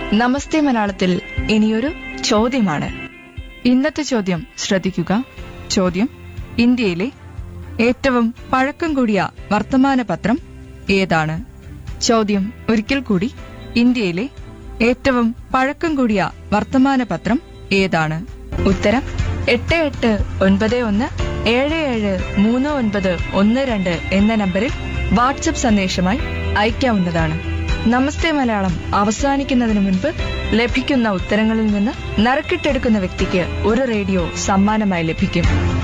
നമസ്തേ മലയാളത്തിൽ ഇനിയൊരു ചോദ്യമാണ് ഇന്നത്തെ ചോദ്യം ശ്രദ്ധിക്കുക ചോദ്യം ഇന്ത്യയിലെ ഏറ്റവും പഴക്കം കൂടിയ വർത്തമാന പത്രം ഏതാണ് ചോദ്യം ഒരിക്കൽ കൂടി ഇന്ത്യയിലെ ഏറ്റവും പഴക്കം കൂടിയ വർത്തമാന പത്രം ഏതാണ് ഉത്തരം എട്ട് എട്ട് ഒൻപത് ഒന്ന് ഏഴ് ഏഴ് മൂന്ന് ഒൻപത് ഒന്ന് രണ്ട് എന്ന നമ്പറിൽ വാട്സപ്പ് സന്ദേശമായി അയക്കാവുന്നതാണ് നമസ്തേ മലയാളം അവസാനിക്കുന്നതിന് മുൻപ് ലഭിക്കുന്ന ഉത്തരങ്ങളിൽ നിന്ന് നറുക്കിട്ടെടുക്കുന്ന വ്യക്തിക്ക് ഒരു റേഡിയോ സമ്മാനമായി ലഭിക്കും